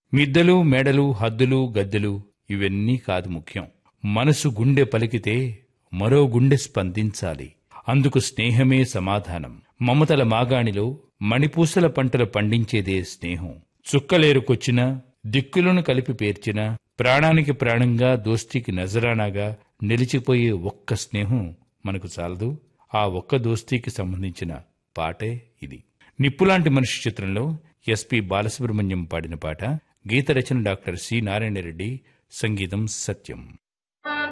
మిద్దెలు మేడలు హద్దులు గద్దెలు ఇవన్నీ కాదు ముఖ్యం మనసు గుండె పలికితే మరో గుండె స్పందించాలి అందుకు స్నేహమే సమాధానం మమతల మాగాణిలో మణిపూసల పంటలు పండించేదే స్నేహం చుక్కలేరుకొచ్చిన దిక్కులను కలిపి పేర్చిన ప్రాణానికి ప్రాణంగా దోస్తీకి నజరానాగా నిలిచిపోయే ఒక్క స్నేహం మనకు చాలదు ఆ ఒక్క దోస్తీకి సంబంధించిన పాటే ఇది నిప్పులాంటి మనిషి చిత్రంలో ఎస్పి బాలసుబ్రహ్మణ్యం పాడిన పాట గీత రచన డాక్టర్ సి నారాయణ రెడ్డి సంగీతం సత్యం